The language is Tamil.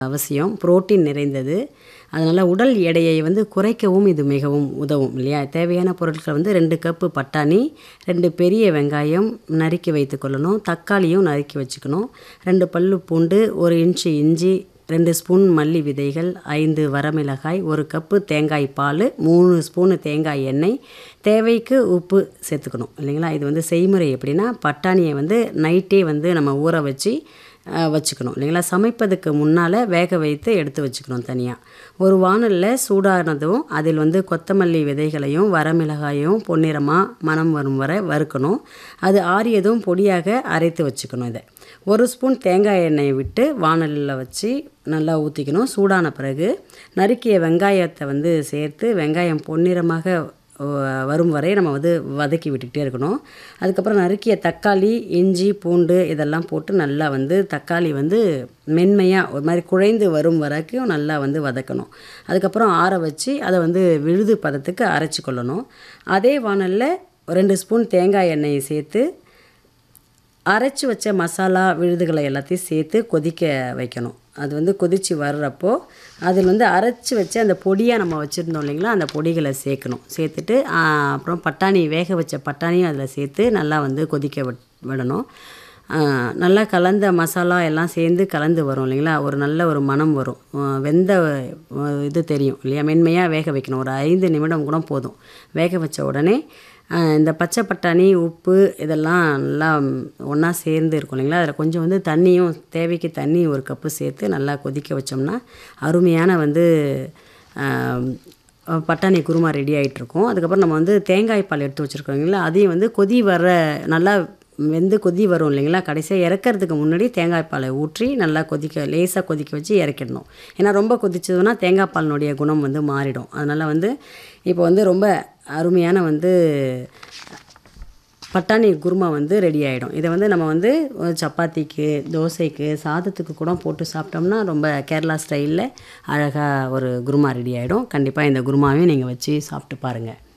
அவசியம் புரோட்டீன் நிறைந்தது அதனால் உடல் எடையை வந்து குறைக்கவும் இது மிகவும் உதவும் இல்லையா தேவையான பொருட்கள் வந்து ரெண்டு கப்பு பட்டாணி ரெண்டு பெரிய வெங்காயம் நறுக்கி வைத்துக்கொள்ளணும் தக்காளியும் நறுக்கி வச்சுக்கணும் ரெண்டு பல்லு பூண்டு ஒரு இன்ச்சு இஞ்சி ரெண்டு ஸ்பூன் மல்லி விதைகள் ஐந்து வரமிளகாய் ஒரு கப்பு தேங்காய் பால் மூணு ஸ்பூனு தேங்காய் எண்ணெய் தேவைக்கு உப்பு சேர்த்துக்கணும் இல்லைங்களா இது வந்து செய்முறை எப்படின்னா பட்டாணியை வந்து நைட்டே வந்து நம்ம ஊற வச்சு அஹ், வச்சுக்கணும் இல்லைங்களா சமைப்பதுக்கு முன்னால் வேக வைத்து எடுத்து வச்சுக்கணும் தனியாக ஒரு வானலில் சூடானதும் அதில் வந்து கொத்தமல்லி விதைகளையும் வரமிளகாயும் பொன்னிறமாக மணம் வரும் வரை வறுக்கணும் அது ஆறியதும் பொடியாக அரைத்து வச்சுக்கணும் இதை ஒரு ஸ்பூன் தேங்காய் எண்ணெயை விட்டு வானலில் வச்சு நல்லா ஊற்றிக்கணும் சூடான பிறகு நறுக்கிய வெங்காயத்தை வந்து சேர்த்து வெங்காயம் பொன்னிறமாக வ- வரும் வரை நம்ம வந்து வதக்கி விட்டுக்கிட்டே இருக்கணும் அதுக்கப்புறம் நறுக்கிய தக்காளி இஞ்சி பூண்டு இதெல்லாம் போட்டு நல்லா வந்து தக்காளி வந்து மென்மையாக ஒரு மாதிரி குழைந்து வரும் வரைக்கும் நல்லா வந்து வதக்கணும் அதுக்கப்புறம் ஆற வச்சு அதை வந்து விழுது பதத்துக்கு அரைச்சி கொள்ளணும் அதே வானலில் ரெண்டு ஸ்பூன் தேங்காய் எண்ணெயை சேர்த்து அரைச்சி வச்ச மசாலா விழுதுகளை எல்லாத்தையும் சேர்த்து கொதிக்க வைக்கணும் அது வந்து கொதித்து வர்றப்போ அதில் வந்து அரைச்சி வச்சு அந்த பொடியாக நம்ம வச்சுருந்தோம் இல்லைங்களா அந்த பொடிகளை சேர்க்கணும் சேர்த்துட்டு ஆ, அப்புறம் பட்டாணி வேக வச்ச பட்டாணியும் அதில் சேர்த்து நல்லா வந்து கொதிக்க விட்- விடணும் ஆ, நல்லா கலந்த மசாலா எல்லாம் சேர்ந்து கலந்து வரும் இல்லைங்களா ஒரு நல்ல ஒரு மணம் வரும் ஆ, வெந்த ஆ, இது தெரியும் இல்லையா மென்மையாக வேக வைக்கணும் ஒரு ஐந்து நிமிடம் கூட போதும் வேக வச்ச உடனே ஆ, இந்த பச்சை பட்டாணி உப்பு இதெல்லாம் நல்லா ஒன்றா சேர்ந்து இருக்கும் இல்லைங்களா அதில் கொஞ்சம் வந்து தண்ணியும் தேவைக்கு தண்ணி ஒரு கப்பு சேர்த்து நல்லா கொதிக்க வச்சோம்னா அருமையான வந்து ஆ, பட்டாணி குருமா ரெடி ஆகிட்டுருக்கும் அதுக்கப்புறம் நம்ம வந்து தேங்காய் பால் எடுத்து வச்சுருக்கோம் இல்லைங்களா அதையும் வந்து கொதி வர நல்லா வெந்து கொதி வரும் இல்லைங்களா கடைசியாக இறக்கறதுக்கு முன்னாடி தேங்காய் பாலை ஊற்றி நல்லா கொதிக்க லேசாக கொதிக்க வச்சு இறக்கிடணும் ஏன்னா ரொம்ப கொதிச்சதுன்னா தேங்காய் பாலினுடைய குணம் வந்து மாறிடும் அதனால் வந்து இப்போ வந்து ரொம்ப அருமையான வந்து பட்டாணி குருமா வந்து ரெடி ஆகிடும் இதை வந்து நம்ம வந்து ஒரு சப்பாத்திக்கு தோசைக்கு சாதத்துக்கு கூட போட்டு சாப்பிட்டோம்னா ரொம்ப கேரளா ஸ்டைலில் அழகாக ஒரு குருமா ரெடி ஆகிடும் கண்டிப்பாக இந்த குருமாவையும் நீங்கள் வச்சு சாப்பிட்டு பாருங்கள்